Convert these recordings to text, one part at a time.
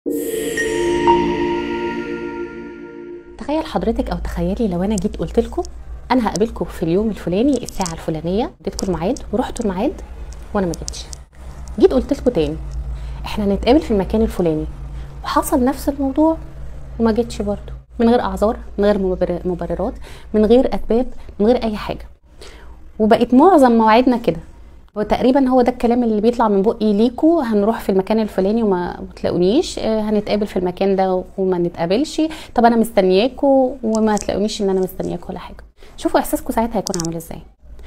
تخيل حضرتك او تخيلي لو انا جيت قلت لكم انا هقابلكم في اليوم الفلاني الساعه الفلانيه اديتكم الميعاد ورحتوا الميعاد وانا ما جيتش جيت قلت لكم تاني احنا هنتقابل في المكان الفلاني وحصل نفس الموضوع وما جيتش برضه من غير اعذار من غير مبرر- مبررات من غير اسباب من غير اي حاجه وبقت معظم مواعيدنا كده وتقريبا هو ده الكلام اللي بيطلع من بقي ليكوا هنروح في المكان الفلاني وما ما تلاقونيش آه، هنتقابل في المكان ده وما نتقابلش طب انا مستنياكوا وما تلاقونيش ان انا مستنياكوا ولا حاجه شوفوا احساسكم ساعتها هيكون عامل ازاي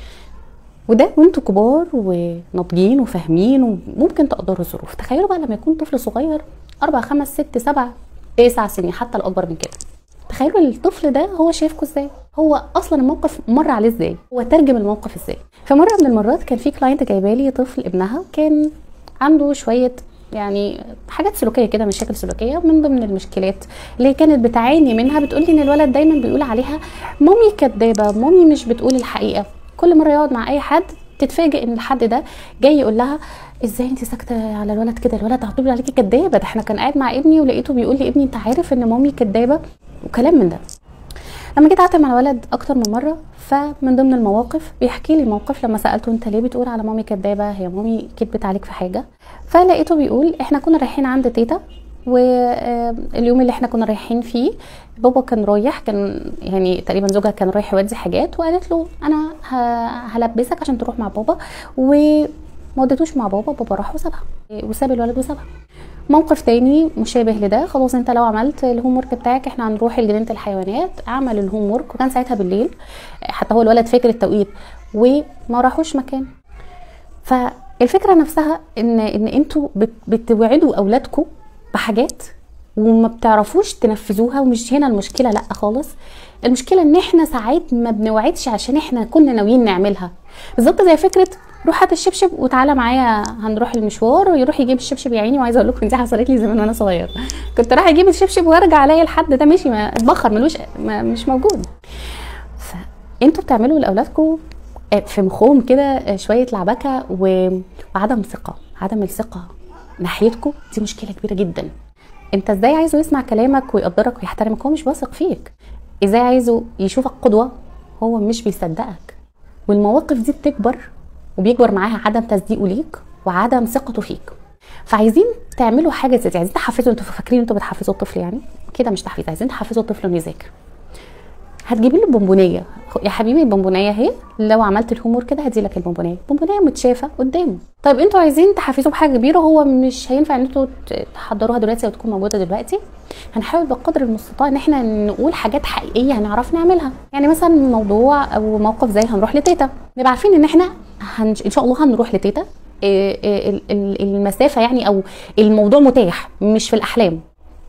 وده وانتوا كبار وناضجين وفاهمين وممكن تقدروا الظروف تخيلوا بقى لما يكون طفل صغير أربع خمس ست سبع تسع سنين حتى الأكبر من كده تخيلوا الطفل ده هو شايفكم ازاي هو اصلا الموقف مر عليه ازاي هو ترجم الموقف ازاي فمره من المرات كان في كلاينت جايبه لي طفل ابنها كان عنده شويه يعني حاجات سلوكيه كده مشاكل سلوكيه من ضمن المشكلات اللي كانت بتعاني منها بتقول لي ان الولد دايما بيقول عليها مامي كدابه مامي مش بتقول الحقيقه كل مره يقعد مع اي حد تتفاجئ ان الحد ده جاي يقول لها ازاي انت ساكته على الولد كده الولد على طول بيقول عليكي كدابه ده احنا كان قاعد مع ابني ولقيته بيقول لي ابني انت عارف ان مامي كدابه وكلام من ده لما جيت قعدت مع الولد اكتر من مره فمن ضمن المواقف بيحكي لي موقف لما سالته انت ليه بتقول على مامي كدابه هي مامي كدبت عليك في حاجه فلقيته بيقول احنا كنا رايحين عند تيتا واليوم اللي احنا كنا رايحين فيه بابا كان رايح كان يعني تقريبا زوجها كان رايح يودي حاجات وقالت له انا ه- هلبسك عشان تروح مع بابا وما وديتوش مع بابا بابا راح وسابها وساب الولد وسابها موقف تاني مشابه لده خلاص انت لو عملت الهوم ورك بتاعك احنا هنروح لجنينه الحيوانات عمل الهوم ورك وكان ساعتها بالليل حتى هو الولد فاكر التوقيت وما راحوش مكان فالفكره نفسها ان ان انتوا بت- بتوعدوا اولادكم بحاجات وما بتعرفوش تنفذوها ومش هنا المشكله لا خالص المشكله ان احنا ساعات ما بنوعدش عشان احنا كنا ناويين نعملها بالظبط زي فكره روح هات الشبشب وتعالى معايا هنروح المشوار ويروح يجيب الشبشب يا عيني وعايزه اقول لكم دي حصلت لي زمان وانا صغيره كنت رايحه اجيب الشبشب وارجع الاقي الحد ده مشي ما اتبخر ملوش ما مش موجود فانتوا بتعملوا لاولادكم في مخهم كده شويه لعبكه و- وعدم ثقه عدم الثقه ناحيتكم دي مشكله كبيره جدا انت ازاي عايزه يسمع كلامك ويقدرك ويحترمك هو مش واثق فيك ازاي عايزه يشوفك قدوه هو مش بيصدقك والمواقف دي بتكبر وبيكبر معاها عدم تصديقه ليك وعدم ثقته فيك فعايزين تعملوا حاجه زي دي عايزين تحفزوا انتوا فاكرين انتوا بتحفزوا الطفل يعني كده مش تحفيز عايزين تحفزوا الطفل انه يذاكر هتجيبي له بونبونيه يا حبيبي البونبونيه اهي لو عملت الهوم ورك كده هدي لك البونبونيه البونبونيه متشافه قدامه طيب انتوا عايزين تحفزوه بحاجه كبيره هو مش هينفع ان انتوا ت- تحضروها دلوقتي او تكون موجوده دلوقتي هنحاول بقدر المستطاع ان احنا نقول حاجات حقيقيه هنعرف نعملها يعني مثلا موضوع او موقف زي هنروح لتيتا نبقى عارفين ان احنا هن... ان شاء الله هنروح لتيتا إيه إيه ال- ال- المسافه يعني او الموضوع متاح مش في الاحلام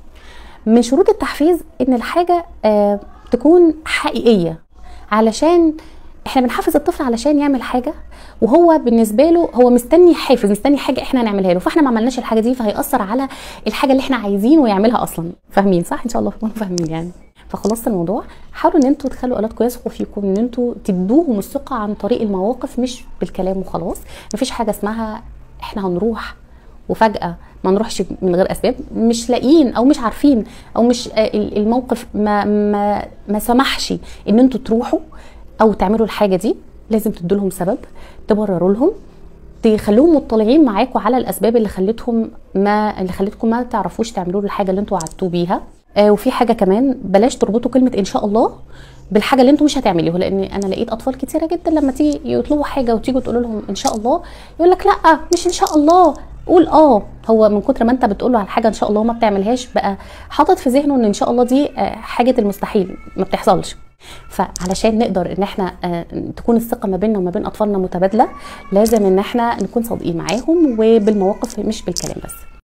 من شروط التحفيز ان الحاجه آه تكون حقيقيه علشان احنا بنحفز الطفل علشان يعمل حاجه وهو بالنسبه له هو مستني حافز مستني حاجه احنا نعملها له فاحنا ما عملناش الحاجه دي فهيأثر على الحاجه اللي احنا عايزينه يعملها اصلا فاهمين صح ان شاء الله تكونوا فاهمين يعني فخلاص الموضوع حاولوا ان انتوا تخلوا اولادكم يثقوا فيكم ان انتوا تدوهم الثقه عن طريق المواقف مش بالكلام وخلاص مفيش حاجه اسمها احنا هنروح وفجاه ما نروحش من غير اسباب مش لاقيين او مش عارفين او مش آه، ال- الموقف ما ما ما سمحش ان انتوا تروحوا او تعملوا الحاجه دي لازم تدوا لهم سبب تبرروا لهم تخلوهم مطلعين معاكم على الاسباب اللي خلتهم ما اللي خلتكم ما تعرفوش تعملوا له الحاجه اللي انتوا وعدتوه بيها آه وفي حاجه كمان بلاش تربطوا كلمه ان شاء الله بالحاجه اللي انتوا مش هتعملوها لان انا لقيت اطفال كتيره جدا لما تيجي يطلبوا حاجه وتيجوا تقولوا لهم ان شاء الله يقول لك لا مش ان شاء الله قول اه هو من كتر ما انت بتقول له على حاجه ان شاء الله ما بتعملهاش بقى حاطط في ذهنه ان ان شاء الله دي آه، حاجه المستحيل ما بتحصلش فعلشان نقدر ان احنا آه، تكون الثقه ما بيننا وما بين اطفالنا متبادله لازم ان احنا نكون صادقين معاهم وبالمواقف مش بالكلام بس